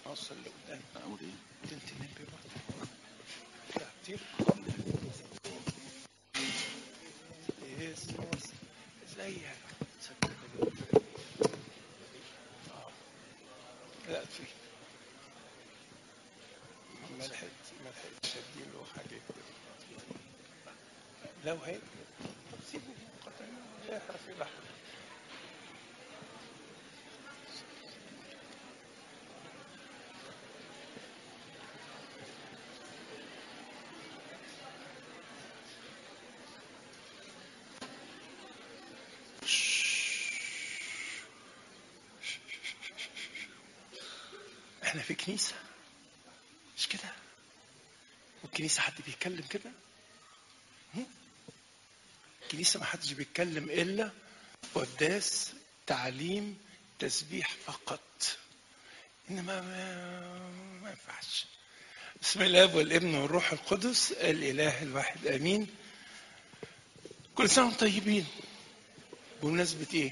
اوصل لقدام اقول ايه انت نبي برضه لا كتير يسوع زيك آه. لا في ما لحقت ما لحقتش اديله له حاجه كده لو هيك سيبه قطع يا في لحظه احنا في كنيسة مش كده والكنيسة حد بيتكلم كده هم؟ الكنيسة ما حدش بيتكلم إلا قداس تعليم تسبيح فقط إنما ما, ما ينفعش بسم الله والابن والروح القدس الإله الواحد آمين كل سنة وانتم طيبين بمناسبة إيه؟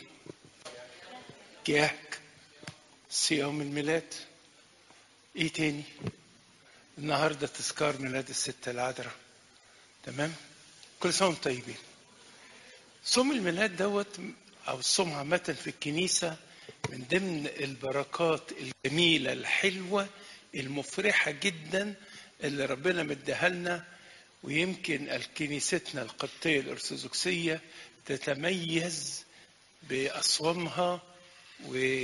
كياك صيام الميلاد ايه تاني النهارده تذكار ميلاد الست العذراء تمام كل سنه وانتم طيبين صوم الميلاد دوت او الصوم عامه في الكنيسه من ضمن البركات الجميله الحلوه المفرحه جدا اللي ربنا مديها لنا ويمكن كنيستنا القبطيه الارثوذكسيه تتميز باصوامها و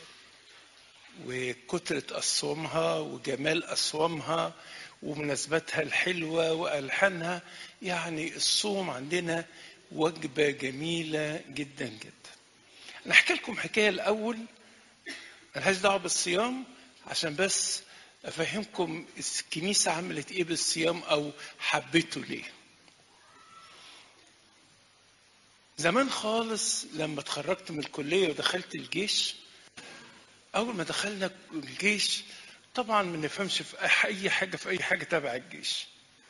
وكترة أصوامها وجمال أصوامها ومناسباتها الحلوة وألحانها يعني الصوم عندنا وجبة جميلة جدا جدا أنا أحكي لكم حكاية الأول ملهاش دعوة بالصيام عشان بس أفهمكم الكنيسة عملت إيه بالصيام أو حبته ليه زمان خالص لما اتخرجت من الكلية ودخلت الجيش اول ما دخلنا الجيش طبعا ما نفهمش في اي حاجه في اي حاجه تبع الجيش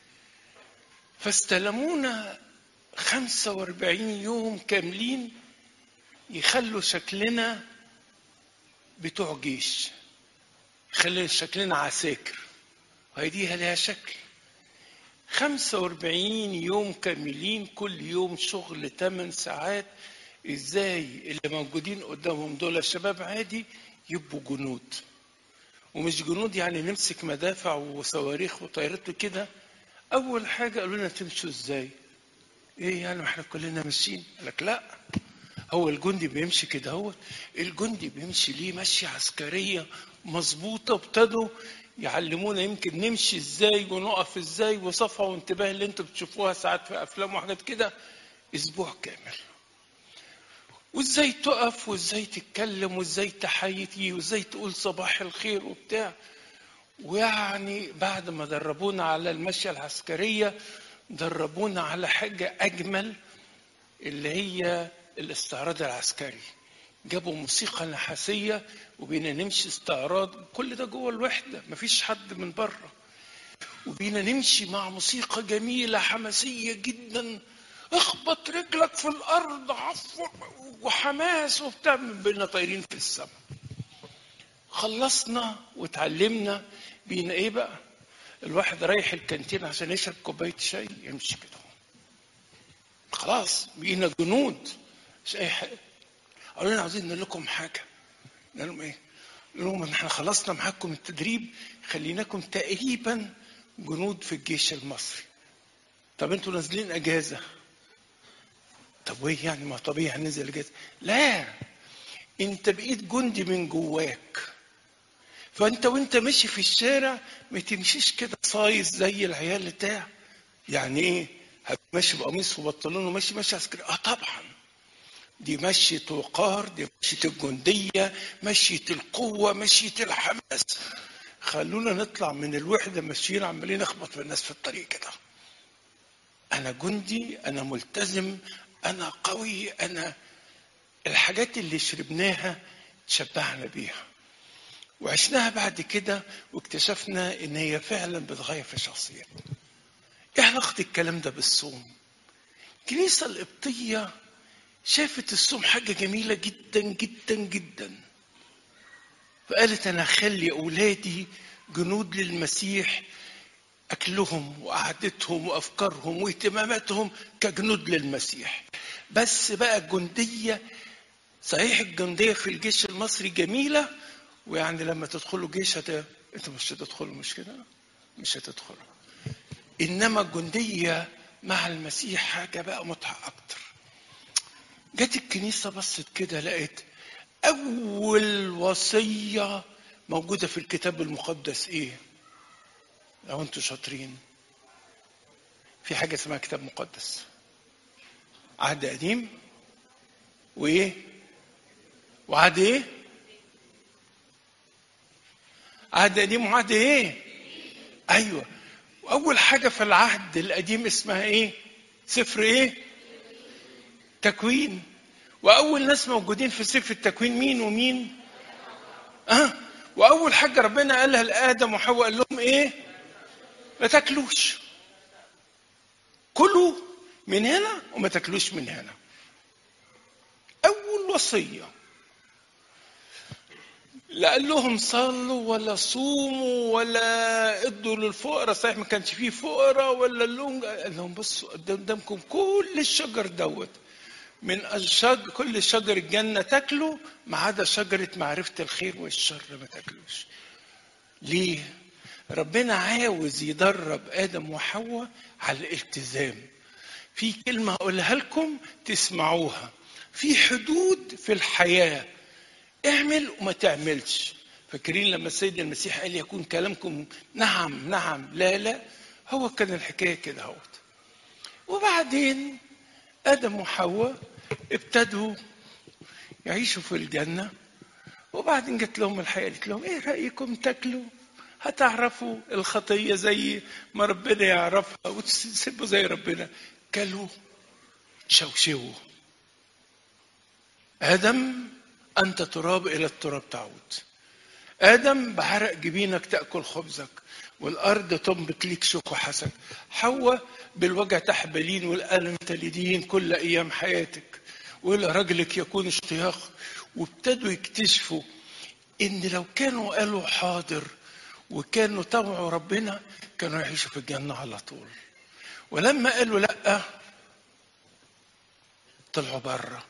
فاستلمونا 45 يوم كاملين يخلوا شكلنا بتوع جيش يخلي شكلنا عساكر وهي دي لها شكل 45 يوم كاملين كل يوم شغل 8 ساعات ازاي اللي موجودين قدامهم دول شباب عادي يبقوا جنود ومش جنود يعني نمسك مدافع وصواريخ وطيارات وكده اول حاجه قالوا لنا تمشوا ازاي ايه يعني ما احنا كلنا ماشيين قال لك لا هو الجندي بيمشي كده هو الجندي بيمشي ليه ماشيه عسكريه مظبوطه وابتدوا يعلمونا يمكن نمشي ازاي ونقف ازاي وصفا وانتباه اللي انتوا بتشوفوها ساعات في افلام وحاجات كده اسبوع كامل وازاي تقف وازاي تتكلم وازاي تحيي وازاي تقول صباح الخير وبتاع ويعني بعد ما دربونا على المشية العسكرية دربونا على حاجة أجمل اللي هي الاستعراض العسكري جابوا موسيقى نحاسية وبينا نمشي استعراض كل ده جوه الوحدة مفيش حد من بره وبينا نمشي مع موسيقى جميلة حماسية جدا اخبط رجلك في الارض عفو وحماس وبتاع بينا طايرين في السماء خلصنا وتعلمنا بينا ايه بقى الواحد رايح الكانتين عشان يشرب كوبايه شاي يمشي كده خلاص بقينا جنود مش اي حاجه قالوا لنا عاوزين نقول لكم حاجه قال لهم ايه؟ قال لهم احنا خلصنا معاكم التدريب خليناكم تقريبا جنود في الجيش المصري طب انتوا نازلين اجازه طب وايه يعني ما طبيعي هننزل اجازه لا انت بقيت جندي من جواك فانت وانت ماشي في الشارع ما تمشيش كده صايص زي العيال بتاع يعني ايه ماشي بقميص وبنطلون وماشي ماشي عسكري اه طبعا دي مشية وقار دي مشية الجندية مشية القوة مشية الحماس خلونا نطلع من الوحدة ماشيين عمالين نخبط في الناس في الطريق كده أنا جندي أنا ملتزم أنا قوي أنا الحاجات اللي شربناها تشبعنا بيها وعشناها بعد كده واكتشفنا ان هي فعلا بتغير في شخصيتنا ايه علاقه الكلام ده بالصوم الكنيسه القبطيه شافت الصوم حاجه جميله جدا جدا جدا فقالت انا اخلي اولادي جنود للمسيح اكلهم وقعدتهم وافكارهم واهتماماتهم كجنود للمسيح بس بقى الجنديه صحيح الجنديه في الجيش المصري جميله ويعني لما تدخلوا جيش هت... انتوا مش هتدخلوا مش كده مش هتدخلوا انما الجنديه مع المسيح حاجه بقى متعه اكتر جت الكنيسه بصت كده لقيت اول وصيه موجوده في الكتاب المقدس ايه لو انتوا شاطرين في حاجه اسمها كتاب مقدس عهد قديم وايه وعهد ايه عهد قديم وعهد ايه ايوه واول حاجه في العهد القديم اسمها ايه سفر ايه تكوين واول ناس موجودين في سفر التكوين مين ومين اه واول حاجه ربنا قالها لادم وحواء قال لهم ايه ما تاكلوش كلوا من هنا وما تاكلوش من هنا اول وصيه لا قال لهم صلوا ولا صوموا ولا ادوا للفقراء صحيح ما كانش فيه فقراء ولا لهم قال لهم بصوا قدامكم كل الشجر دوت من الشجر كل شجر الجنة تاكلوا ما عدا شجرة معرفة الخير والشر ما تاكلوش. ليه؟ ربنا عاوز يدرب آدم وحواء على الالتزام. في كلمة هقولها لكم تسمعوها. في حدود في الحياة. اعمل وما تعملش. فاكرين لما السيد المسيح قال يكون كلامكم نعم نعم لا لا هو كان الحكاية كده اهوت. وبعدين آدم وحواء ابتدوا يعيشوا في الجنة وبعدين جت لهم الحياة قالت لهم ايه رأيكم تاكلوا هتعرفوا الخطية زي ما ربنا يعرفها وتسيبوا زي ربنا كلوا شوشوا آدم أنت تراب إلى التراب تعود آدم بعرق جبينك تأكل خبزك والأرض تنبت ليك شوك وحسد حواء بالوجع تحبلين والألم تلدين كل أيام حياتك وإلى رجلك يكون اشتياق وابتدوا يكتشفوا إن لو كانوا قالوا حاضر وكانوا طوعوا ربنا كانوا يعيشوا في الجنة على طول ولما قالوا لأ طلعوا بره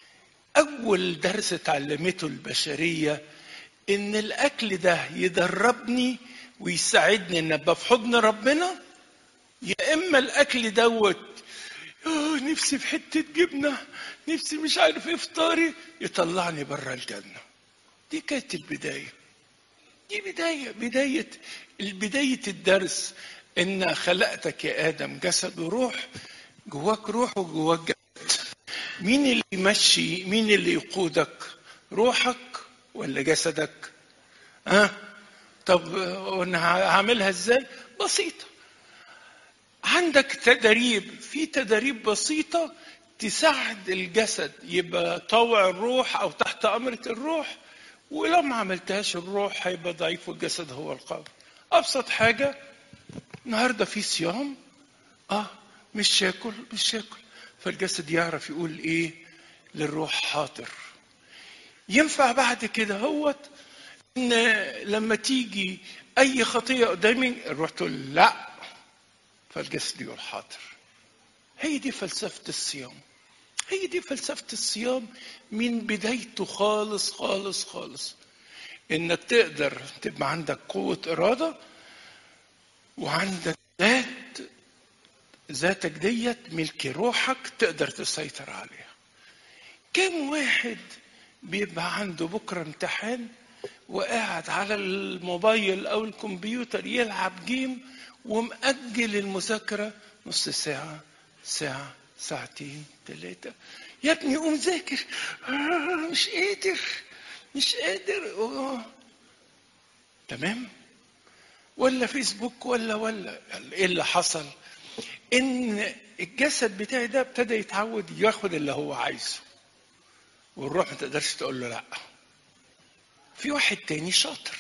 أول درس اتعلمته البشرية إن الأكل ده يدربني ويساعدني إن أبقى في حضن ربنا يا إما الأكل دوت آه نفسي في حتة جبنة نفسي مش عارف إيه فطاري يطلعني بره الجنة دي كانت البداية دي بداية بداية بداية الدرس إن خلقتك يا آدم جسد وروح جواك روح وجواك جسد مين اللي يمشي مين اللي يقودك روحك ولا جسدك ها أه؟ طب وانا هعملها ازاي بسيطه عندك تدريب في تدريب بسيطه تساعد الجسد يبقى طوع الروح او تحت امره الروح ولو ما عملتهاش الروح هيبقى ضعيف والجسد هو القوي ابسط حاجه النهارده في صيام اه مش ياكل مش ياكل فالجسد يعرف يقول ايه للروح حاضر ينفع بعد كده هوت ان لما تيجي اي خطيه قدامي الروح تقول لا فالجسد يقول حاضر هي دي فلسفه الصيام هي دي فلسفه الصيام من بدايته خالص خالص خالص انك تقدر تبقى عندك قوه اراده وعندك ذات ذاتك ديت ملك روحك تقدر تسيطر عليها كم واحد بيبقى عنده بكره امتحان وقاعد على الموبايل او الكمبيوتر يلعب جيم ومأجل المذاكره نص ساعه ساعه ساعتين ثلاثه يا ابني قوم ذاكر آه مش قادر مش قادر أوه. تمام ولا فيسبوك ولا ولا ايه اللي حصل ان الجسد بتاعي ده ابتدى يتعود ياخد اللي هو عايزه والروح ما تقدرش تقول له لا في واحد تاني شاطر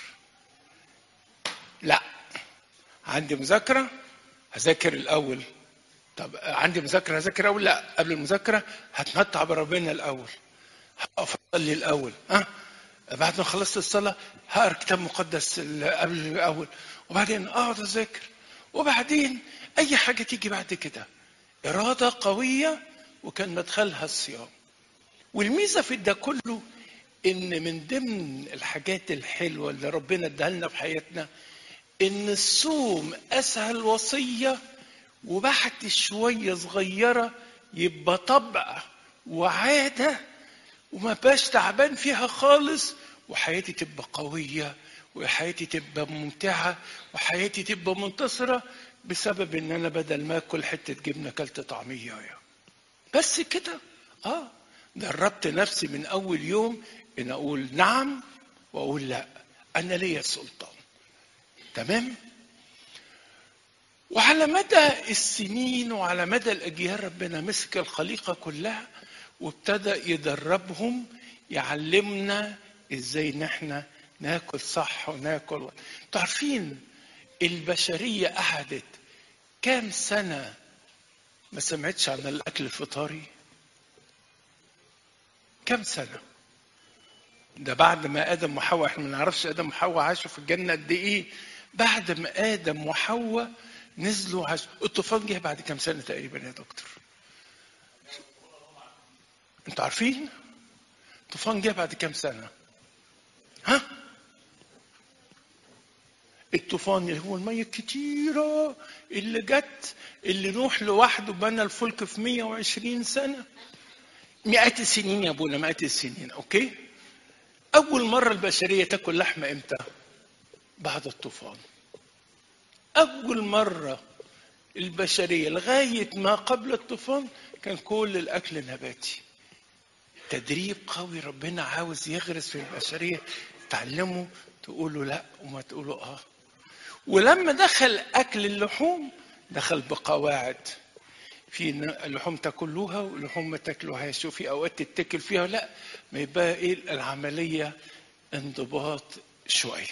لا عندي مذاكرة هذاكر الأول طب عندي مذاكرة هذاكر الأول لا قبل المذاكرة هتمتع بربنا الأول هقف أصلي الأول ها بعد ما خلصت الصلاة هقرا كتاب مقدس ال- قبل الأول وبعدين أقعد أذاكر وبعدين أي حاجة تيجي بعد كده إرادة قوية وكان مدخلها الصيام والميزة في ده كله إن من ضمن الحاجات الحلوة اللي ربنا اداها لنا في حياتنا إن الصوم أسهل وصية وبعد شوية صغيرة يبقى طبع وعادة وما باش تعبان فيها خالص وحياتي تبقى قوية وحياتي تبقى ممتعة وحياتي تبقى منتصرة بسبب ان انا بدل ما اكل حتة جبنة اكلت طعمية بس كده اه دربت نفسي من اول يوم ان اقول نعم واقول لا انا ليا سلطان تمام وعلى مدى السنين وعلى مدى الاجيال ربنا مسك الخليقه كلها وابتدى يدربهم يعلمنا ازاي ان احنا ناكل صح وناكل انتوا عارفين البشريه قعدت كام سنه ما سمعتش عن الاكل الفطاري كام سنه ده بعد ما ادم وحواء احنا ما نعرفش ادم وحواء عاشوا في الجنه قد ايه بعد ما ادم وحواء نزلوا عاشوا الطوفان جه بعد كام سنه تقريبا يا دكتور انتوا عارفين الطوفان جه بعد كام سنه ها الطوفان اللي هو المية الكتيرة اللي جت اللي نوح لوحده بنى الفلك في 120 سنة مئات السنين يا ابونا مئات السنين اوكي اول مرة البشرية تاكل لحمة امتى بعد الطوفان اول مرة البشرية لغاية ما قبل الطوفان كان كل الاكل نباتي تدريب قوي ربنا عاوز يغرس في البشرية تعلموا تقولوا لا وما تقولوا اه ولما دخل اكل اللحوم دخل بقواعد في اللحوم تاكلوها ولحوم ما تاكلوهاش وفي اوقات تتاكل فيها لا ما يبقى ايه العمليه انضباط شويه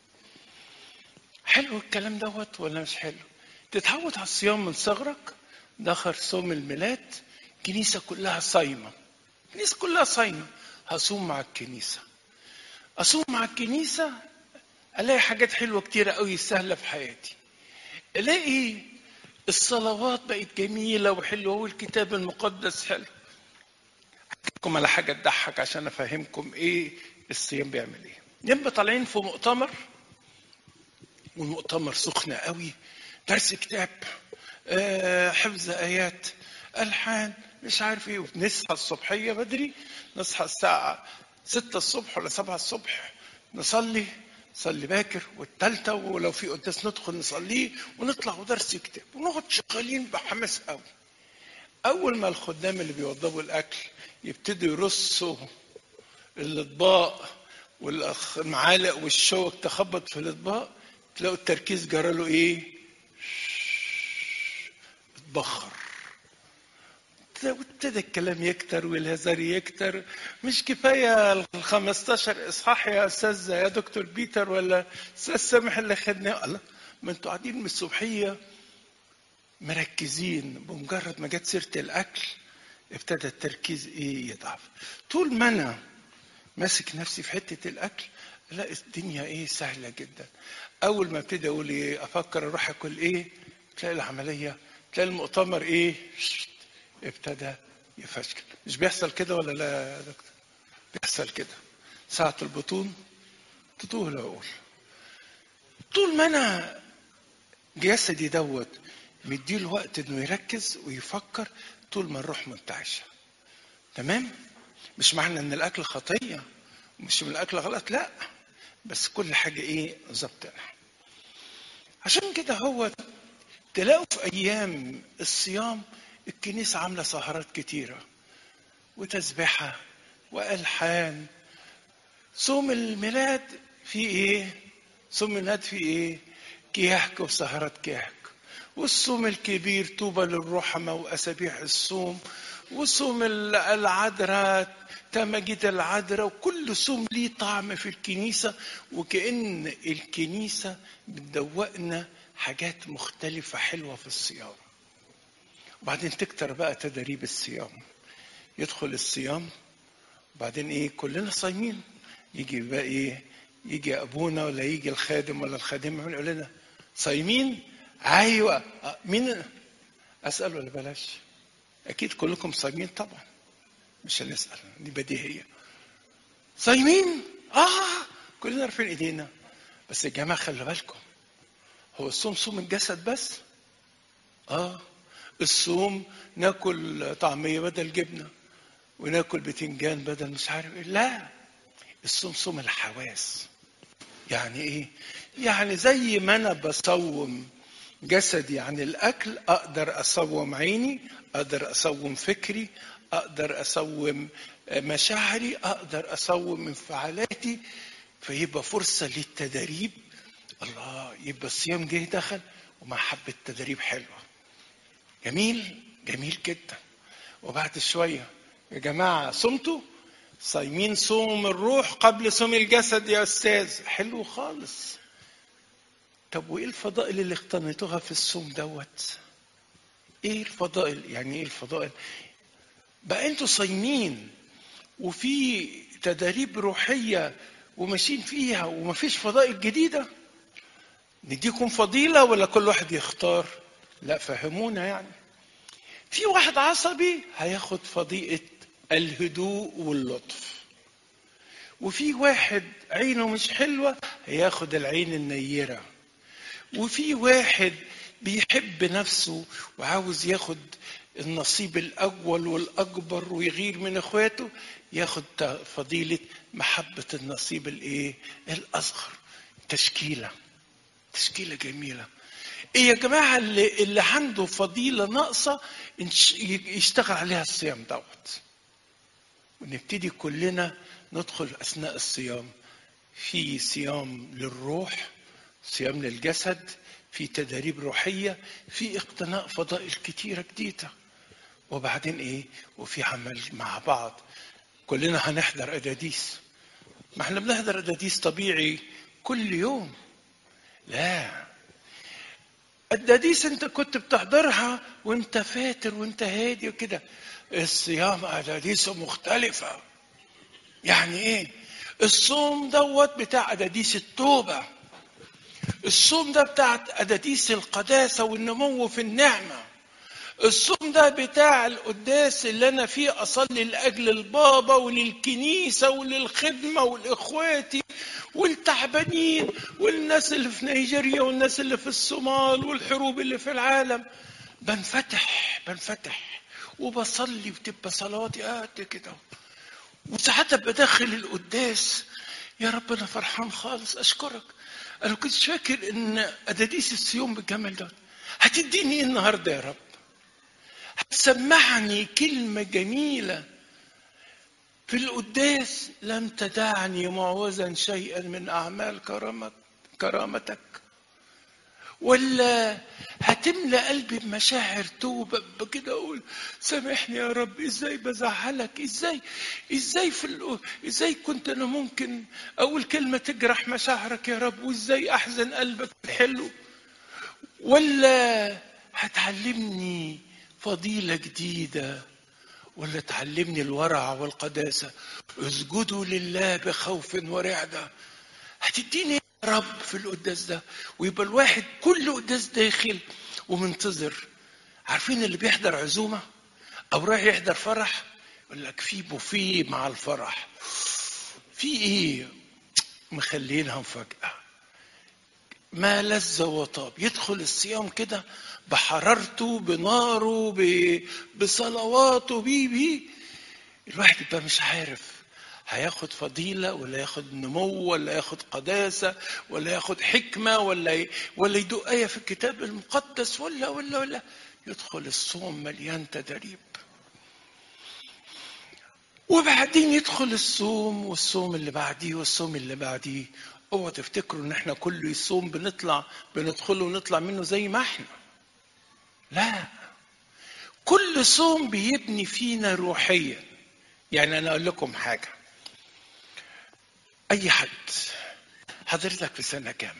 حلو الكلام دوت ولا مش حلو تتعود على الصيام من صغرك دخل صوم الميلاد الكنيسه كلها صايمه الكنيسه كلها صايمه هصوم مع الكنيسه اصوم مع الكنيسه الاقي حاجات حلوه كتيره قوي سهله في حياتي الاقي الصلوات بقت جميله وحلوه والكتاب المقدس حلو احكيكم على حاجه تضحك عشان افهمكم ايه الصيام بيعمل ايه نبقى طالعين في مؤتمر والمؤتمر سخن قوي درس كتاب آه، حفظ ايات الحان مش عارف ايه ونصحى الصبحيه بدري نصحى الساعه ستة الصبح ولا سبعة الصبح نصلي نصلي باكر والتالتة ولو في قداس ندخل نصليه ونطلع ودرس كتاب ونقعد شغالين بحماس قوي أول ما الخدام اللي بيوضبوا الأكل يبتدوا يرصوا الأطباق والمعالق والشوك تخبط في الأطباق تلاقوا التركيز جرى له إيه؟ اتبخر وابتدى الكلام يكتر والهزار يكتر مش كفايه ال 15 اصحاح يا استاذ يا دكتور بيتر ولا استاذ سامح اللي خدناه الله ما انتوا قاعدين من الصبحيه مركزين بمجرد ما جت سيره الاكل ابتدى التركيز ايه يضعف طول ما انا ماسك نفسي في حته الاكل لا الدنيا ايه سهله جدا اول ما ابتدي اقول ايه افكر اروح اكل ايه تلاقي العمليه تلاقي المؤتمر ايه ابتدى يفشكل مش بيحصل كده ولا لا يا دكتور بيحصل كده ساعة البطون تتوه العقول طول ما انا جسدي دوت مديله وقت انه يركز ويفكر طول ما الروح منتعشه تمام مش معنى ان الاكل خطيه مش من الاكل غلط لا بس كل حاجه ايه ظبطها عشان كده هو تلاقوا في ايام الصيام الكنيسة عاملة سهرات كتيرة وتسبحة وألحان صوم الميلاد في إيه؟ صوم الميلاد في إيه؟ كياك وسهرات كياك والصوم الكبير طوبى للرحمة وأسابيع الصوم وصوم العذراء تمجد العذراء وكل صوم ليه طعم في الكنيسة وكأن الكنيسة بتدوقنا حاجات مختلفة حلوة في الصيام وبعدين تكتر بقى تدريب الصيام يدخل الصيام وبعدين ايه كلنا صايمين يجي بقى ايه يجي ابونا ولا يجي الخادم ولا الخادمه يقول لنا صايمين ايوه آه، مين اسال ولا بلاش اكيد كلكم صايمين طبعا مش هنسال دي بديهيه صايمين اه كلنا عارفين ايدينا بس يا جماعه خلي بالكم هو الصوم صوم الجسد بس اه الصوم ناكل طعميه بدل جبنه وناكل بتنجان بدل مش عارف ايه لا الصوم صوم الحواس يعني ايه يعني زي ما انا بصوم جسدي عن الاكل اقدر اصوم عيني اقدر اصوم فكري اقدر اصوم مشاعري اقدر اصوم انفعالاتي فيبقى فرصه للتدريب الله يبقى الصيام جه دخل ومع حبه تدريب حلوه جميل جميل جدا وبعد شويه يا جماعه صمتوا صايمين صوم الروح قبل صوم الجسد يا استاذ حلو خالص طب وايه الفضائل اللي اقتنيتوها في الصوم دوت ايه الفضائل يعني ايه الفضائل بقى انتوا صايمين وفي تداريب روحيه وماشيين فيها ومفيش فضائل جديده نديكم فضيله ولا كل واحد يختار لا فهمونا يعني في واحد عصبي هياخد فضيله الهدوء واللطف وفي واحد عينه مش حلوه هياخد العين النيره وفي واحد بيحب نفسه وعاوز ياخد النصيب الاول والاكبر ويغير من اخواته ياخد فضيله محبه النصيب الايه الاصغر تشكيله تشكيله جميله ايه يا جماعه اللي, اللي عنده فضيله ناقصه يشتغل عليها الصيام دوت ونبتدي كلنا ندخل اثناء الصيام في صيام للروح صيام للجسد في تدريب روحية في اقتناء فضائل كتيرة جديدة وبعدين ايه وفي عمل مع بعض كلنا هنحضر أداديس ما احنا بنحضر أداديس طبيعي كل يوم لا الداديس انت كنت بتحضرها وانت فاتر وانت هادي وكده الصيام أداديسه مختلفة يعني ايه الصوم دوت بتاع أداديس التوبة الصوم ده بتاع أداديس القداسة والنمو في النعمة الصوم ده بتاع القداس اللي أنا فيه أصلي لأجل البابا وللكنيسة وللخدمة والإخواتي والتعبانين والناس اللي في نيجيريا والناس اللي في الصومال والحروب اللي في العالم بنفتح بنفتح وبصلي بتبقى صلاتي قد كده وساعات بدخل القداس يا رب انا فرحان خالص اشكرك انا كنت فاكر ان اداديس الصيام بالجمال ده هتديني ايه النهارده يا رب هتسمعني كلمه جميله في القداس لم تدعني معوزا شيئا من اعمال كرامت كرامتك ولا هتملى قلبي بمشاعر توبه كده اقول سامحني يا رب ازاي بزعلك ازاي ازاي في ال... ازاي كنت انا ممكن اول كلمه تجرح مشاعرك يا رب وازاي احزن قلبك الحلو ولا هتعلمني فضيله جديده ولا تعلمني الورع والقداسه اسجدوا لله بخوف ورعده هتديني يا رب في القداس ده ويبقى الواحد كل قداس داخل ومنتظر عارفين اللي بيحضر عزومه او رايح يحضر فرح يقول لك في بوفيه مع الفرح في ايه مخلينها مفاجاه ما لذ وطاب يدخل الصيام كده بحرارته بناره بصلواته بيه بيه الواحد يبقى مش عارف هياخد فضيلة ولا ياخد نمو ولا ياخد قداسة ولا ياخد حكمة ولا ولا يدق آية في الكتاب المقدس ولا ولا ولا يدخل الصوم مليان تدريب وبعدين يدخل الصوم والصوم اللي بعديه والصوم اللي بعديه اوعوا تفتكروا ان احنا كل يصوم بنطلع بندخله ونطلع منه زي ما احنا لا كل صوم بيبني فينا روحيا يعني انا اقول لكم حاجه اي حد حضرتك في سنه كام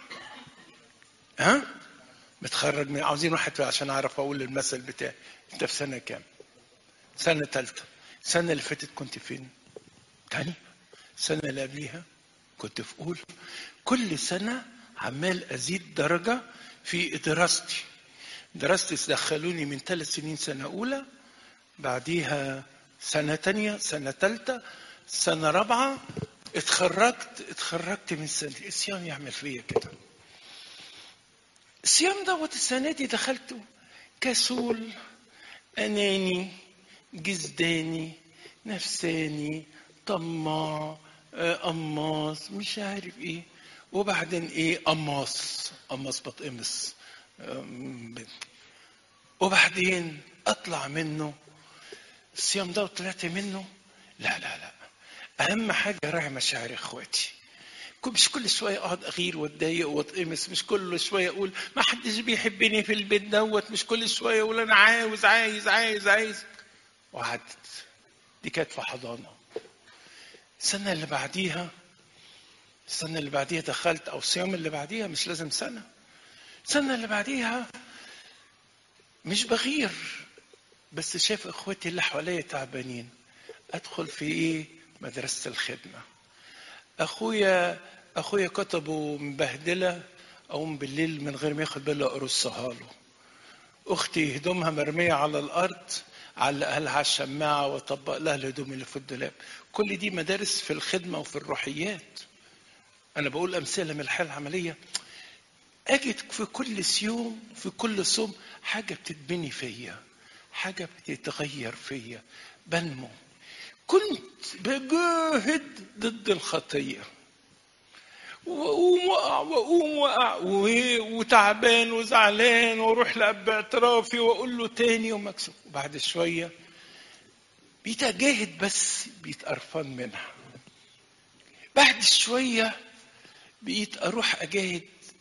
ها متخرج من عاوزين واحد عشان اعرف اقول المثل بتاعي انت في سنه كام سنه ثالثه السنه اللي فاتت كنت فين تاني السنة اللي قبليها كنت في أولى كل سنة عمال أزيد درجة في دراستي دراستي دخلوني من ثلاث سنين سنة أولى بعديها سنة تانية سنة تالتة سنة رابعة اتخرجت اتخرجت من سنة الصيام يعمل فيا كده الصيام دوت السنة دي دخلته كسول أناني جزداني نفساني طماع آه، قماص مش عارف ايه وبعدين ايه قماص قماص بتقمص آم، وبعدين اطلع منه الصيام ده طلعت منه لا لا لا اهم حاجه راعي مشاعر اخواتي كل- مش كل شويه اقعد اغير واتضايق واتقمص مش كل شويه اقول ما حدش بيحبني في البيت دوت مش كل شويه اقول انا عاوز عايز عايز عايز وعدت دي كانت في حضانه السنه اللي بعديها السنه اللي بعديها دخلت او الصيام اللي بعديها مش لازم سنه السنه اللي بعديها مش بغير بس شايف اخواتي اللي حواليا تعبانين ادخل في ايه مدرسه الخدمه اخويا اخويا كتبه مبهدله اقوم بالليل من غير ما ياخد باله ارصها له اختي هدومها مرميه على الارض علقها لها على الشماعه واطبق لها الهدوم اللي في الدولاب كل دي مدارس في الخدمه وفي الروحيات انا بقول امثله من الحياه العمليه اجد في كل يوم في كل صوم حاجه بتتبني فيا حاجه بتتغير فيا بنمو كنت بجاهد ضد الخطيه واقوم واقع واقوم واقع و- وتعبان وزعلان واروح لاب اعترافي واقول له تاني ومكسوف وبعد شويه بقيت اجاهد بس بقيت قرفان منها بعد شويه بقيت اروح اجاهد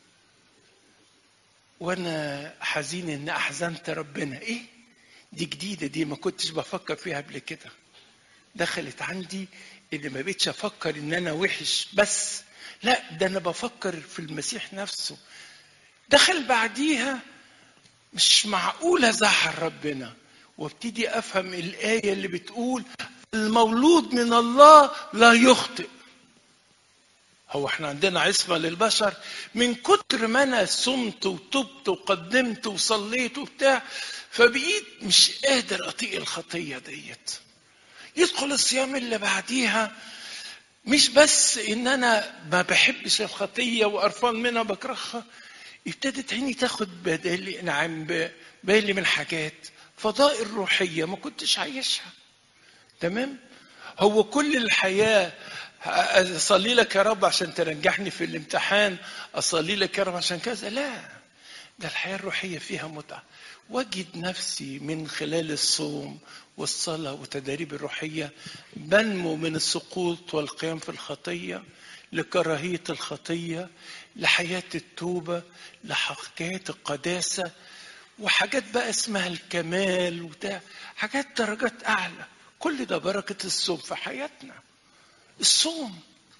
وانا حزين ان احزنت ربنا ايه دي جديده دي ما كنتش بفكر فيها قبل كده دخلت عندي ان ما بقتش افكر ان انا وحش بس لا ده انا بفكر في المسيح نفسه دخل بعديها مش معقولة زعل ربنا وابتدي افهم الآية اللي بتقول المولود من الله لا يخطئ هو احنا عندنا عصمة للبشر من كتر ما انا صمت وتبت وقدمت وصليت وبتاع فبقيت مش قادر اطيق الخطية ديت يدخل الصيام اللي بعديها مش بس ان انا ما بحبش الخطيه وقرفان منها بكرهها ابتدت عيني تاخد بدالي نعم ب- بالي من حاجات فضائل روحيه ما كنتش عايشها تمام هو كل الحياه اصلي لك يا رب عشان تنجحني في الامتحان اصلي لك يا رب عشان كذا لا ده الحياه الروحيه فيها متعه واجد نفسي من خلال الصوم والصلاه والتدريب الروحيه بنمو من السقوط والقيام في الخطيه لكراهيه الخطيه لحياه التوبه لحكايه القداسه وحاجات بقى اسمها الكمال وبتاع حاجات درجات اعلى كل ده بركه الصوم في حياتنا الصوم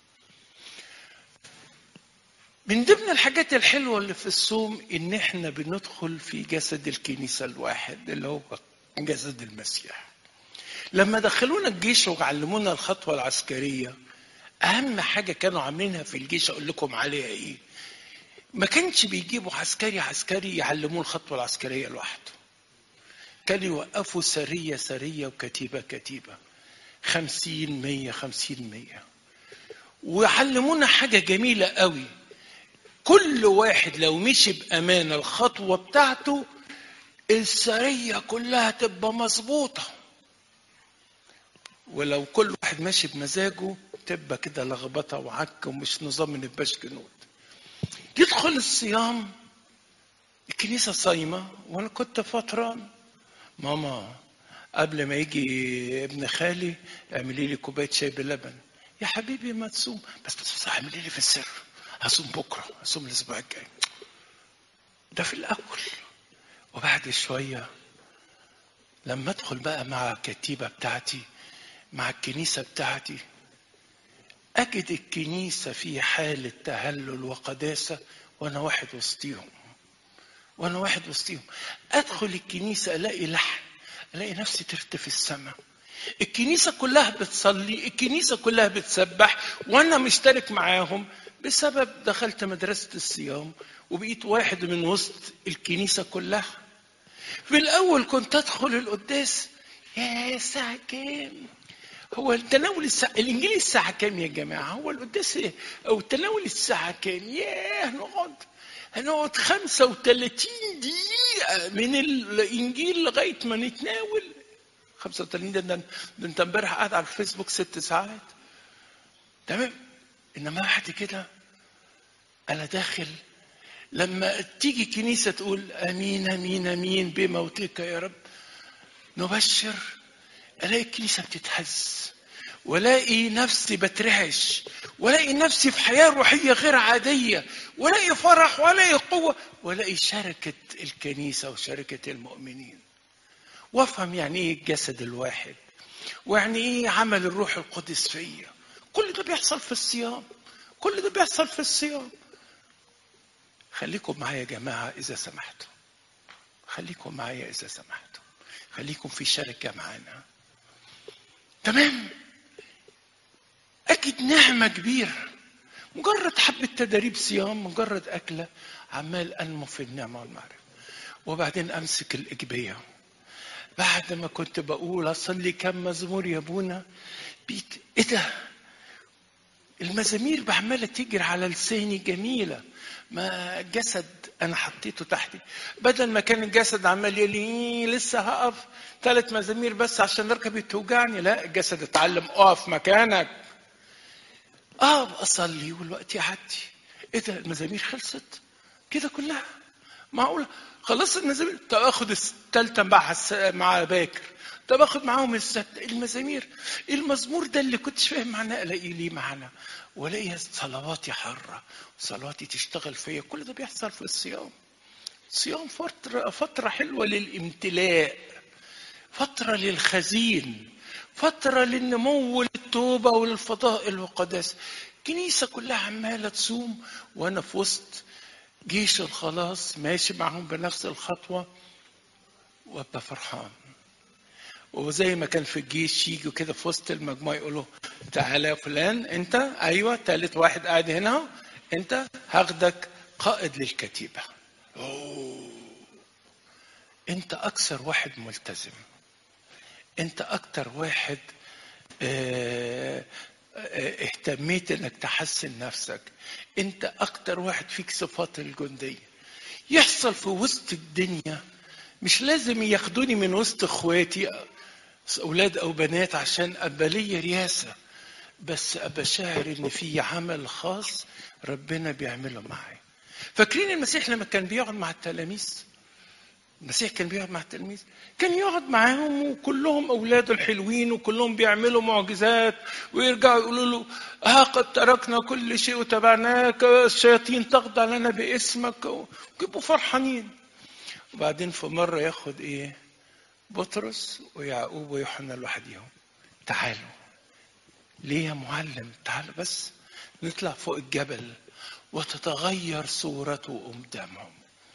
من ضمن الحاجات الحلوة اللي في الصوم إن إحنا بندخل في جسد الكنيسة الواحد اللي هو جسد المسيح. لما دخلونا الجيش وعلمونا الخطوة العسكرية أهم حاجة كانوا عاملينها في الجيش أقول لكم عليها إيه؟ ما كانش بيجيبوا عسكري عسكري يعلموه الخطوة العسكرية لوحده. كانوا يوقفوا سرية سرية وكتيبة كتيبة. خمسين مية خمسين مية وعلمونا حاجة جميلة قوي كل واحد لو مشي بأمانة الخطوة بتاعته السرية كلها تبقى مظبوطة ولو كل واحد ماشي بمزاجه تبقى كده لخبطة وعك ومش نظام ما نبقاش جنود يدخل الصيام الكنيسة صايمة وأنا كنت فطران ماما قبل ما يجي ابن خالي اعملي لي كوبايه شاي بلبن يا حبيبي ما تصوم بس بس اعملي لي في السر هصوم بكره هصوم الاسبوع الجاي ده في الاول وبعد شويه لما ادخل بقى مع الكتيبه بتاعتي مع الكنيسه بتاعتي اجد الكنيسه في حاله تهلل وقداسه وانا واحد وسطيهم وانا واحد وسطيهم ادخل الكنيسه الاقي لحن الاقي نفسي طرت في السماء الكنيسة كلها بتصلي الكنيسة كلها بتسبح وأنا مشترك معاهم بسبب دخلت مدرسة الصيام وبقيت واحد من وسط الكنيسة كلها في الأول كنت أدخل القداس يا الساعة كام؟ هو التناول الساعة الإنجيل الساعة كام يا جماعة؟ هو القداس إيه؟ أو التناول الساعة كام؟ ياه نقعد هنقعد 35 دقيقة من الإنجيل لغاية ما نتناول 35 ده ده ده أنت امبارح قاعد على الفيسبوك ست ساعات تمام إنما بعد كده أنا داخل لما تيجي كنيسة تقول أمين أمين أمين بموتك يا رب نبشر الاقي الكنيسه بتتهز والاقي نفسي بترعش والاقي نفسي في حياه روحيه غير عاديه والاقي فرح والاقي قوه والاقي شركه الكنيسه وشركه المؤمنين وافهم يعني ايه الجسد الواحد ويعني ايه عمل الروح القدس فيا كل ده بيحصل في الصيام كل ده بيحصل في الصيام خليكم معايا يا جماعه اذا سمحتوا خليكم معايا اذا سمحتوا خليكم في شركه معانا تمام أجد نعمة كبيرة مجرد حبة تدريب صيام مجرد أكلة عمال أنمو في النعمة والمعرفة وبعدين أمسك الإجبية بعد ما كنت بقول أصلي كم مزمور يا أبونا بيت إيه ده المزامير بعمالة تجري على لساني جميلة ما الجسد أنا حطيته تحتي بدل ما كان الجسد عمال يقول لي لسه هقف ثلاث مزامير بس عشان ركبي توجعني لا الجسد اتعلم اقف مكانك اه اصلي والوقت يعدي ايه ده المزامير خلصت كده كلها معقولة خلصت المزامير طب اخد الثالثة مع مع باكر طب اخد معاهم الست المزامير المزمور ده اللي كنتش فاهم معناه الاقي ليه معنى والاقي صلواتي حاره صلواتي تشتغل فيا كل ده بيحصل في الصيام الصيام فتره فتره حلوه للامتلاء فتره للخزين فتره للنمو للتوبه وللفضائل والقداسه الكنيسه كلها عماله تصوم وانا في وسط جيش الخلاص ماشي معهم بنفس الخطوه وابقى فرحان وزي ما كان في الجيش يجوا كده في وسط المجموعه يقولوا تعالى يا فلان انت ايوه ثالث واحد قاعد هنا انت هاخدك قائد للكتيبه أوه. انت اكثر واحد ملتزم انت اكتر واحد اه اه اهتميت انك تحسن نفسك انت اكتر واحد فيك صفات الجنديه يحصل في وسط الدنيا مش لازم ياخدوني من وسط اخواتي اولاد او بنات عشان ابقى ليا رياسه بس ابقى شاعر ان في عمل خاص ربنا بيعمله معايا فاكرين المسيح لما كان بيقعد مع التلاميذ المسيح كان بيقعد مع التلاميذ كان يقعد معاهم وكلهم اولاده الحلوين وكلهم بيعملوا معجزات ويرجعوا يقولوا له ها قد تركنا كل شيء وتبعناك الشياطين تخضع لنا باسمك ويبقوا فرحانين وبعدين في مره ياخد ايه بطرس ويعقوب ويوحنا لوحديهم تعالوا ليه يا معلم تعالوا بس نطلع فوق الجبل وتتغير صورته قدامهم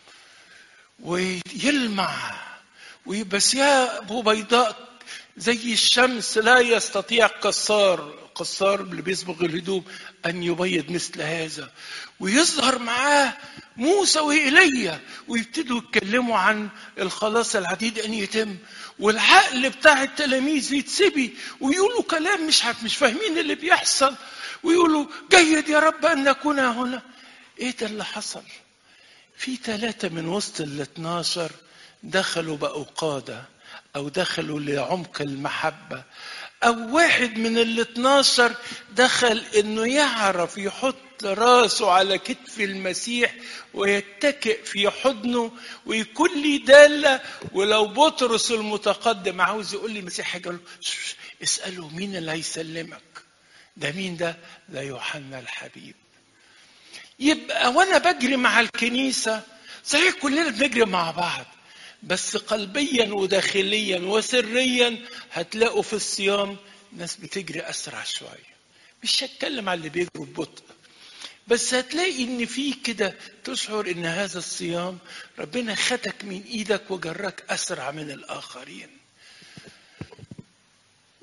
ويلمع ويبقى ثيابه بيضاء زي الشمس لا يستطيع قصار قصار اللي بيصبغ الهدوم ان يبيض مثل هذا ويظهر معاه موسى وإيليا ويبتدوا يتكلموا عن الخلاص العديد ان يتم والعقل بتاع التلاميذ يتسبي ويقولوا كلام مش عارف مش فاهمين اللي بيحصل ويقولوا جيد يا رب ان نكون هنا ايه ده اللي حصل في ثلاثة من وسط ال 12 دخلوا بقوا قادة أو دخلوا لعمق المحبة أو واحد من ال 12 دخل إنه يعرف يحط راسه على كتف المسيح ويتكئ في حضنه ويكون لي دالة ولو بطرس المتقدم عاوز يقول لي المسيح حاجة له اسأله مين اللي هيسلمك ده مين ده ده يوحنا الحبيب يبقى وانا بجري مع الكنيسة صحيح كلنا بنجري مع بعض بس قلبيا وداخليا وسريا هتلاقوا في الصيام ناس بتجري اسرع شويه مش هتكلم على اللي بيجروا ببطء بس هتلاقي ان في كده تشعر ان هذا الصيام ربنا خدك من ايدك وجرك اسرع من الاخرين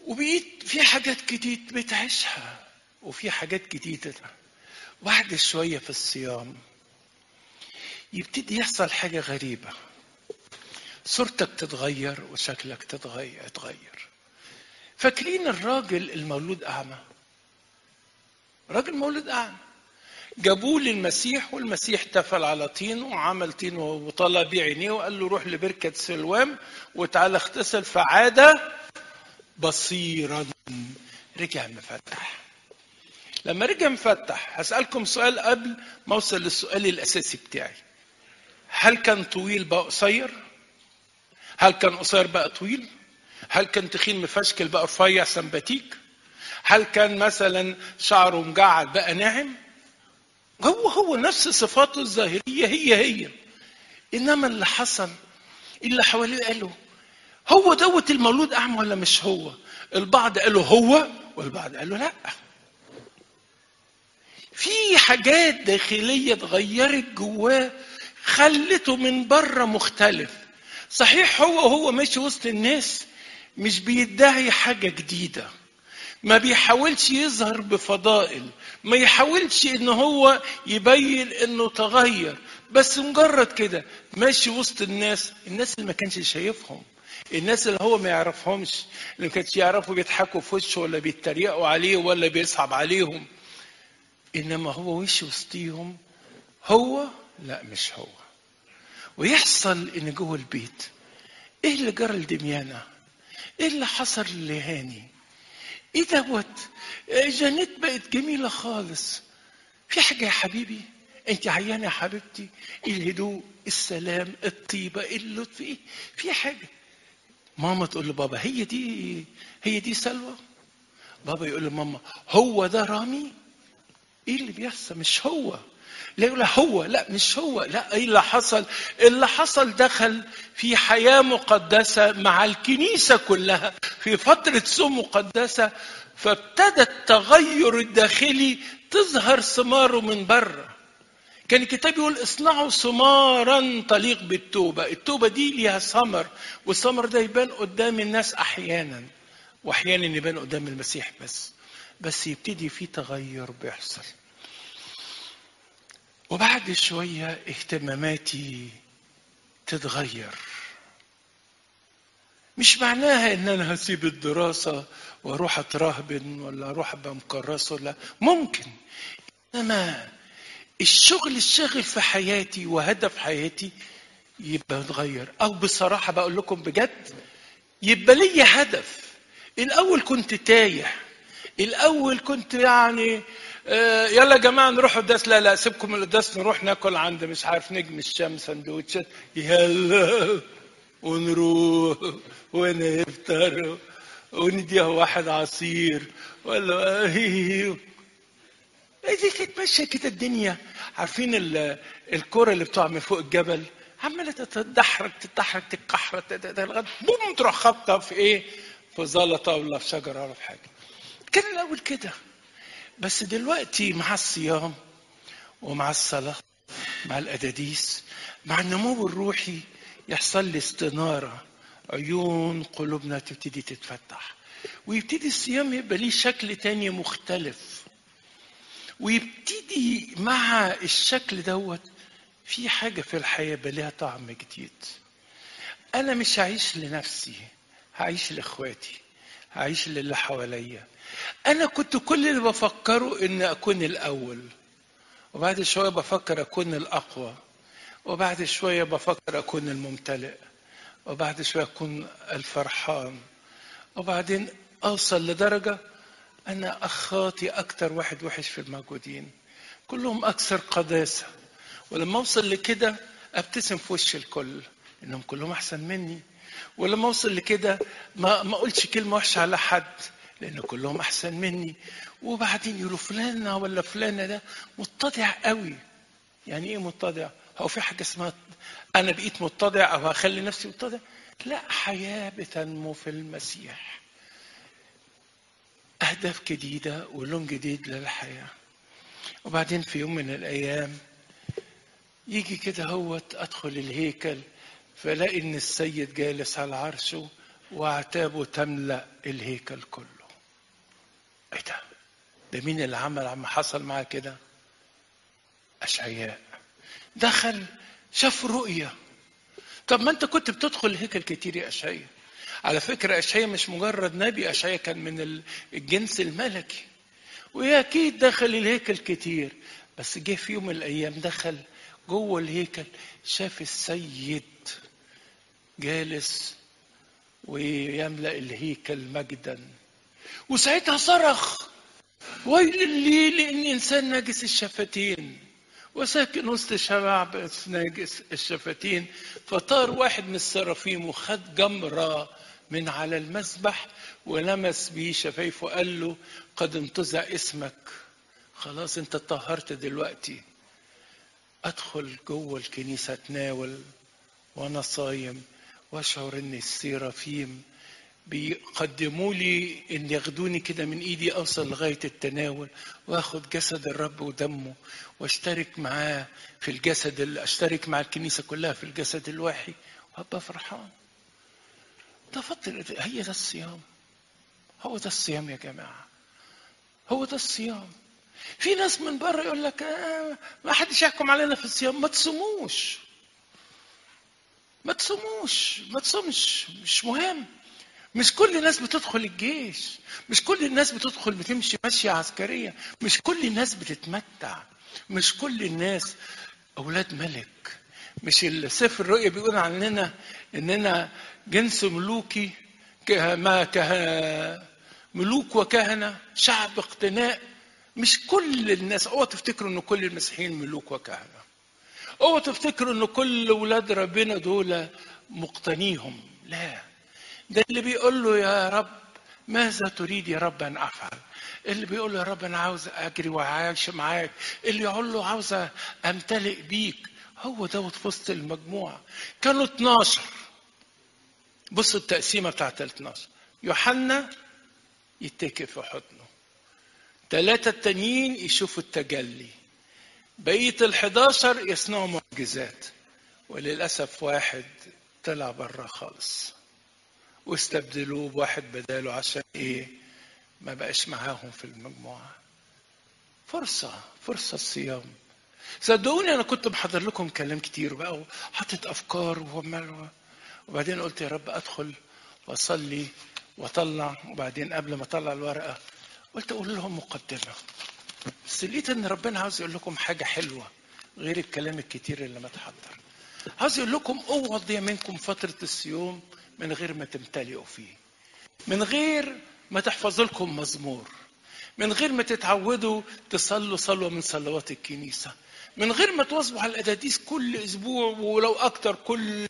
وبقيت في حاجات جديد بتعيشها وفي حاجات جديدة بعد شوية في الصيام يبتدي يحصل حاجة غريبة صورتك تتغير وشكلك تتغير يتغير فاكرين الراجل المولود أعمى راجل مولود أعمى جابوه للمسيح والمسيح تفل على طين وعمل طين وطلع بيه عينيه وقال له روح لبركة سلوام وتعالى اغتسل فعاد بصيرا رجع مفتح لما رجع مفتح هسألكم سؤال قبل ما اوصل للسؤال الأساسي بتاعي هل كان طويل بقى قصير؟ هل كان قصير بقى طويل؟ هل كان تخين مفشكل بقى رفيع سمباتيك؟ هل كان مثلا شعره مجعد بقى ناعم؟ هو هو نفس صفاته الظاهرية هي هي إنما اللي حصل اللي حواليه قالوا هو دوت المولود أعمى ولا مش هو؟ البعض قالوا هو والبعض قالوا لأ في حاجات داخلية اتغيرت جواه خلته من بره مختلف صحيح هو هو ماشي وسط الناس مش بيدعي حاجة جديدة ما بيحاولش يظهر بفضائل ما يحاولش ان هو يبين انه تغير بس مجرد كده ماشي وسط الناس الناس اللي ما كانش شايفهم الناس اللي هو ما يعرفهمش اللي ما كانش يعرفوا بيضحكوا في وشه ولا بيتريقوا عليه ولا بيصعب عليهم انما هو وش وسطيهم هو لا مش هو ويحصل ان جوه البيت ايه اللي جرى لدميانة ايه اللي حصل لهاني ايه دوت جانيت بقت جميلة خالص في حاجة يا حبيبي انت عيانة يا حبيبتي الهدوء السلام الطيبة اللطف ايه في حاجة ماما تقول لبابا هي دي هي دي سلوى بابا يقول لماما هو ده رامي ايه اللي بيحصل مش هو لا يقول هو لا مش هو لا ايه اللي حصل اللي حصل دخل في حياة مقدسة مع الكنيسة كلها في فترة سوم مقدسة فابتدى التغير الداخلي تظهر ثماره من بره كان الكتاب يقول اصنعوا ثمارا تليق بالتوبة التوبة دي ليها ثمر والثمر ده يبان قدام الناس أحيانا وأحيانا يبان قدام المسيح بس بس يبتدي في تغير بيحصل وبعد شوية اهتماماتي تتغير مش معناها ان انا هسيب الدراسة واروح اترهبن ولا اروح ابقى مكرس ولا ممكن انما الشغل الشاغل في حياتي وهدف حياتي يبقى متغير او بصراحة بقول لكم بجد يبقى لي هدف الاول كنت تايه الاول كنت يعني آه يلا يا جماعه نروح قداس لا لا سيبكم من القداس نروح ناكل عند مش عارف نجم الشام سندوتشات يلا ونروح ونفطر ونديها واحد عصير ولا ايه دي كانت ماشيه كده الدنيا عارفين الكره اللي بتقع من فوق الجبل عماله تتدحرج تتدحرج تتكحرج لغايه بوم تروح خابطه في ايه؟ في زلطه ولا في شجره ولا في حاجه. كان الاول كده بس دلوقتي مع الصيام ومع الصلاه مع الاداديس مع النمو الروحي يحصل لي استناره عيون قلوبنا تبتدي تتفتح ويبتدي الصيام يبقى ليه شكل تاني مختلف ويبتدي مع الشكل دوت في حاجة في الحياة يبقى ليها طعم جديد أنا مش هعيش لنفسي هعيش لإخواتي هعيش للي حواليا أنا كنت كل اللي بفكره إن أكون الأول وبعد شوية بفكر أكون الأقوى وبعد شوية بفكر أكون الممتلئ وبعد شوية أكون الفرحان وبعدين أوصل لدرجة أنا أخاطي أكتر واحد وحش في الموجودين كلهم أكثر قداسة ولما أوصل لكده أبتسم في وش الكل إنهم كلهم أحسن مني ولما أوصل لكده ما ما أقولش كلمة وحشة على حد لأن كلهم أحسن مني وبعدين يقولوا فلانة ولا فلانة ده متضع قوي يعني إيه متضع؟ هو في حاجة اسمها أنا بقيت متضع أو هخلي نفسي متضع؟ لا حياة بتنمو في المسيح أهداف جديدة ولون جديد للحياة وبعدين في يوم من الأيام يجي كده هوت أدخل الهيكل فلاقي إن السيد جالس على عرشه واعتابه تملا الهيكل كله ايه ده ده مين اللي عمل عم حصل معاه كده اشعياء دخل شاف رؤيه طب ما انت كنت بتدخل الهيكل كتير يا اشعياء على فكره اشعياء مش مجرد نبي اشعياء كان من الجنس الملكي واكيد دخل الهيكل كتير بس جه في يوم من الايام دخل جوه الهيكل شاف السيد جالس ويملا الهيكل مجدا وساعتها صرخ ويل لي لاني انسان ناجس الشفتين وساكن وسط شباب ناجس الشفتين فطار واحد من السرافيم وخد جمره من على المسبح ولمس بيه شفايفه وقال له قد انتزع اسمك خلاص انت اتطهرت دلوقتي ادخل جوه الكنيسه اتناول وانا صايم واشعر ان السيرافيم بيقدموا لي ان ياخدوني كده من ايدي اوصل لغايه التناول واخد جسد الرب ودمه واشترك معاه في الجسد اللي اشترك مع الكنيسه كلها في الجسد الواحد وابقى فرحان ده فضل هي ده الصيام هو ده الصيام يا جماعه هو ده الصيام في ناس من بره يقول لك آه ما حدش يحكم علينا في الصيام ما تصوموش ما تصوموش ما تصومش مش مهم مش كل الناس بتدخل الجيش مش كل الناس بتدخل بتمشي ماشية عسكرية مش كل الناس بتتمتع مش كل الناس أولاد ملك مش السفر الرؤيا بيقول عننا إننا جنس ملوكي ما كه ملوك وكهنة شعب اقتناء مش كل الناس اوعوا تفتكروا ان كل المسيحيين ملوك وكهنة اوعوا تفتكروا ان كل ولاد ربنا دول مقتنيهم لا ده اللي بيقول له يا رب ماذا تريد يا رب ان افعل اللي بيقول له يا رب انا عاوز اجري وعايش معاك اللي يقول له عاوز امتلئ بيك هو دوت في وسط المجموعه كانوا 12 بصوا التقسيمه بتاعت ال 12 يوحنا يتكئ في حضنه ثلاثة التانيين يشوفوا التجلي بقية الحداشر يصنعوا معجزات وللأسف واحد طلع بره خالص واستبدلوه بواحد بداله عشان ايه ما بقاش معاهم في المجموعة فرصة فرصة الصيام صدقوني انا كنت محضر لكم كلام كتير بقى وحاطط افكار وعمال وبعدين قلت يا رب ادخل واصلي واطلع وبعدين قبل ما اطلع الورقه قلت اقول لهم مقدمه بس لقيت ان ربنا عاوز يقول لكم حاجه حلوه غير الكلام الكتير اللي متحضر عاوز يقول لكم اوعوا تضيع منكم فتره الصيام من غير ما تمتلئوا فيه من غير ما تحفظوا لكم مزمور من غير ما تتعودوا تصلوا صلوه من صلوات الكنيسه من غير ما تواظبوا على الاداديس كل اسبوع ولو اكتر كل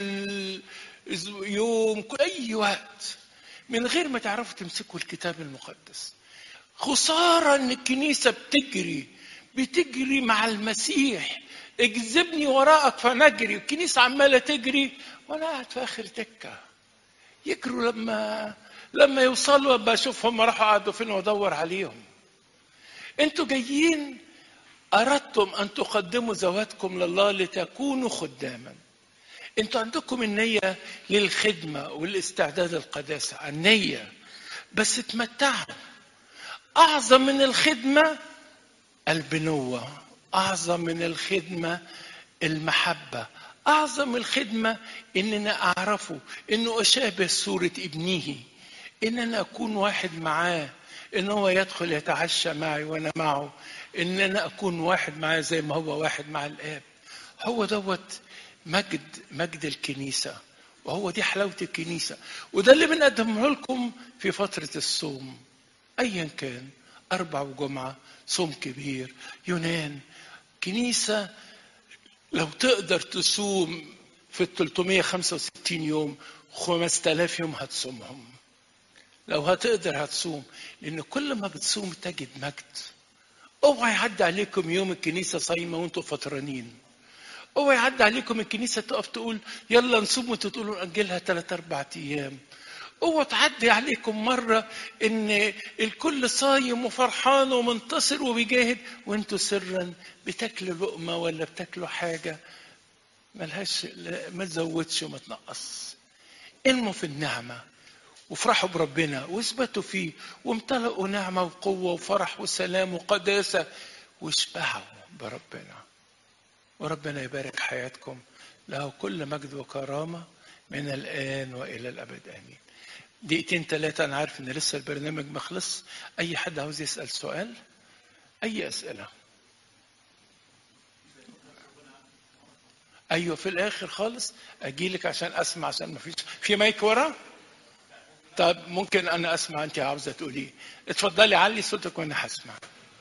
يوم كل اي وقت من غير ما تعرفوا تمسكوا الكتاب المقدس خسارة ان الكنيسة بتجري بتجري مع المسيح اجذبني وراءك فنجري الكنيسة عمالة تجري وانا قاعد في اخر تكة يجروا لما لما يوصلوا ابقى اشوفهم راحوا قعدوا فين وادور عليهم انتوا جايين اردتم ان تقدموا ذواتكم لله لتكونوا خداما انتوا عندكم النية للخدمة والاستعداد القداسة النية بس تمتعوا أعظم من الخدمة البنوة أعظم من الخدمة المحبة أعظم الخدمة إن أنا أعرفه إنه أشابه صورة ابنه إن أنا أكون واحد معاه إن هو يدخل يتعشى معي وأنا معه إن أنا أكون واحد معاه زي ما هو واحد مع الآب هو دوت مجد مجد الكنيسة وهو دي حلاوة الكنيسة وده اللي بنقدمه لكم في فترة الصوم ايا كان اربع وجمعه صوم كبير يونان كنيسه لو تقدر تصوم في ال 365 يوم 5000 يوم هتصومهم لو هتقدر هتصوم لان كل ما بتصوم تجد مجد اوعى يعدي عليكم يوم الكنيسه صايمه وانتم فطرانين اوعى يعدي عليكم الكنيسه تقف تقول يلا نصوم وانتوا تقولوا ناجلها ثلاث اربع ايام اوعوا تعدي عليكم مرة إن الكل صايم وفرحان ومنتصر وبيجاهد وانتوا سرا بتاكلوا لقمة ولا بتاكلوا حاجة ملهاش ما تزودش وما تنقص انموا في النعمة وافرحوا بربنا واثبتوا فيه وامتلئوا نعمة وقوة وفرح وسلام وقداسة واشبعوا بربنا وربنا يبارك حياتكم له كل مجد وكرامة من الآن وإلى الأبد آمين دقيقتين ثلاثة أنا عارف إن لسه البرنامج ما خلص أي حد عاوز يسأل سؤال أي أسئلة أيوة في الآخر خالص أجيلك عشان أسمع عشان ما فيش في مايك ورا طب ممكن أنا أسمع أنت عاوزة تقولي إيه اتفضلي علي صوتك وأنا هسمع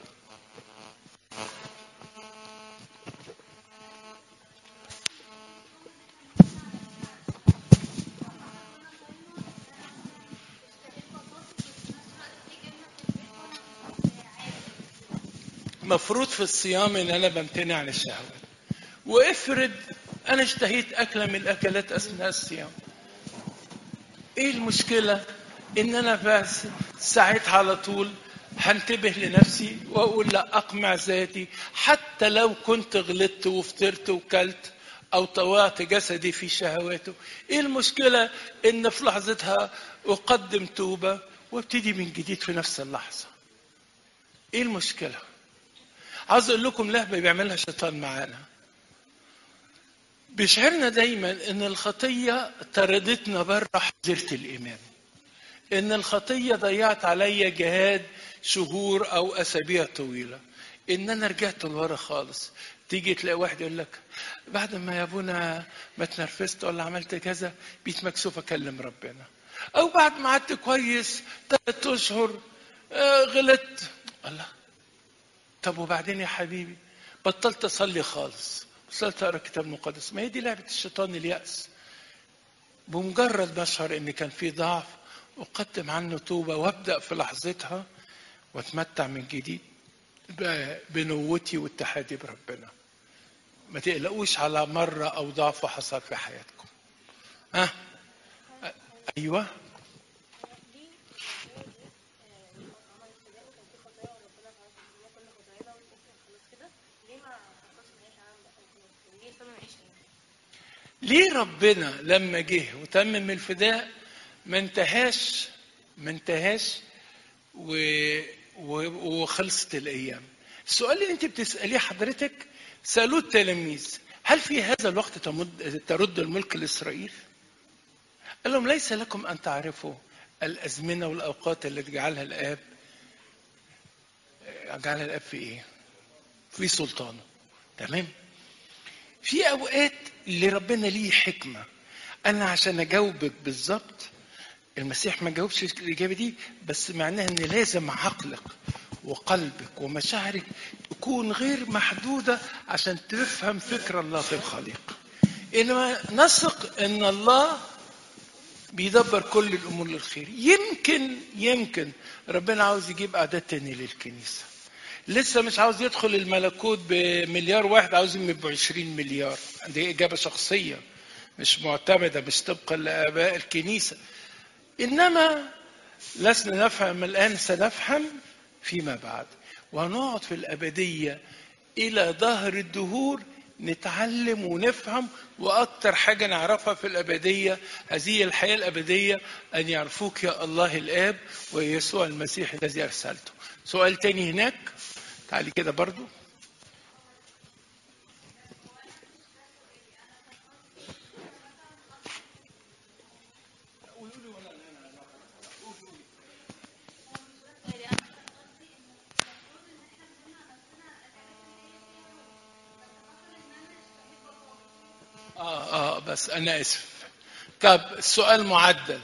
مفروض في الصيام ان انا بمتنع عن الشهوات وافرض انا اشتهيت اكله من الاكلات اثناء الصيام ايه المشكله ان انا بس ساعتها على طول هنتبه لنفسي واقول لا اقمع ذاتي حتى لو كنت غلطت وفطرت وكلت او طوعت جسدي في شهواته ايه المشكله ان في لحظتها اقدم توبه وابتدي من جديد في نفس اللحظه ايه المشكله عاوز اقول لكم لهبه بيعملها الشيطان معانا بيشعرنا دايما ان الخطيه طردتنا بره حظيره الايمان ان الخطيه ضيعت عليا جهاد شهور او اسابيع طويله ان انا رجعت لورا خالص تيجي تلاقي واحد يقول لك بعد ما يا ابونا ما اتنرفزت ولا عملت كذا بيت مكسوف اكلم ربنا او بعد ما قعدت كويس ثلاث اشهر آه غلطت الله طب وبعدين يا حبيبي بطلت اصلي خالص بطلت اقرا الكتاب المقدس ما هي دي لعبه الشيطان الياس بمجرد ما اشعر ان كان في ضعف اقدم عنه توبه وابدا في لحظتها واتمتع من جديد بنوتي واتحادي بربنا ما تقلقوش على مره او ضعف حصل في حياتكم ها أه؟ ايوه ليه ربنا لما جه وتمم الفداء ما انتهاش ما انتهاش و... و... وخلصت الايام السؤال اللي انت بتساليه حضرتك سالوه التلاميذ هل في هذا الوقت تمد... ترد الملك لاسرائيل قال لهم ليس لكم ان تعرفوا الازمنه والاوقات التي جعلها الاب جعلها الاب في ايه في سلطانه تمام في اوقات اللي ربنا ليه حكمه انا عشان اجاوبك بالظبط المسيح ما جاوبش الاجابه دي بس معناها ان لازم عقلك وقلبك ومشاعرك تكون غير محدوده عشان تفهم فكر الله في الخليقه انما نثق ان الله بيدبر كل الامور للخير يمكن يمكن ربنا عاوز يجيب اعداد تاني للكنيسه لسه مش عاوز يدخل الملكوت بمليار واحد عاوزهم يبقوا 20 مليار دي إجابة شخصية مش معتمدة مش طبقا لآباء الكنيسة إنما لسنا نفهم الآن سنفهم فيما بعد وهنقعد في الأبدية إلى ظهر الدهور نتعلم ونفهم وأكتر حاجة نعرفها في الأبدية هذه الحياة الأبدية أن يعرفوك يا الله الآب ويسوع المسيح الذي أرسلته سؤال تاني هناك تعالي كده برضو اه اه بس انا اسف طب السؤال معدل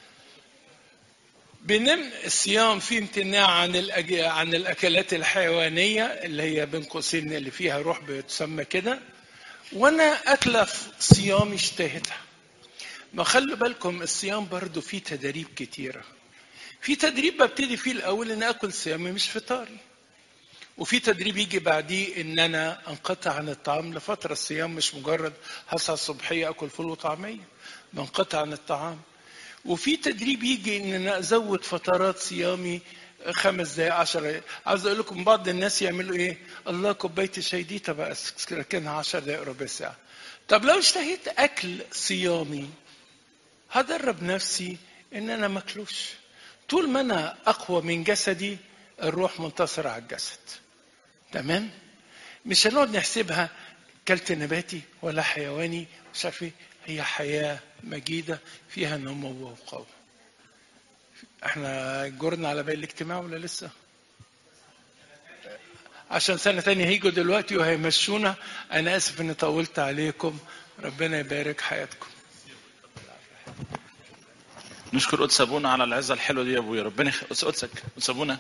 بنم الصيام فيه امتناع عن الأج... عن الاكلات الحيوانيه اللي هي بين قوسين اللي فيها روح بتسمى كده وانا اكله في صيامي اشتهتها ما خلوا بالكم الصيام برضو فيه تدريب كتيره في تدريب ببتدي فيه الاول ان اكل صيامي مش فطاري وفي تدريب يجي بعديه ان انا انقطع عن الطعام لفتره الصيام مش مجرد هصحى الصبحيه اكل فول وطعميه بنقطع عن الطعام وفي تدريب يجي ان انا ازود فترات صيامي خمس دقائق عشر دقائق عاوز اقول لكم بعض الناس يعملوا ايه الله كوبايه الشاي دي طب اسكنها 10 دقائق ربع ساعه طب لو اشتهيت اكل صيامي هدرب نفسي ان انا مكلوش طول ما انا اقوى من جسدي الروح منتصرة على الجسد تمام مش هنقعد نحسبها كلت نباتي ولا حيواني مش عارف ايه هي حياة مجيدة فيها نمو وقوة احنا جرنا على باقي الاجتماع ولا لسه عشان سنة تانية هيجوا دلوقتي وهيمشونا انا اسف اني طولت عليكم ربنا يبارك حياتكم نشكر قدس ابونا على العزه الحلوه دي يا ابويا ربنا يخ... قدس قدسك قدس ابونا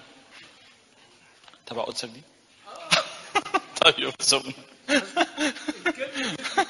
تبع قدسك دي طيب قدس ابونا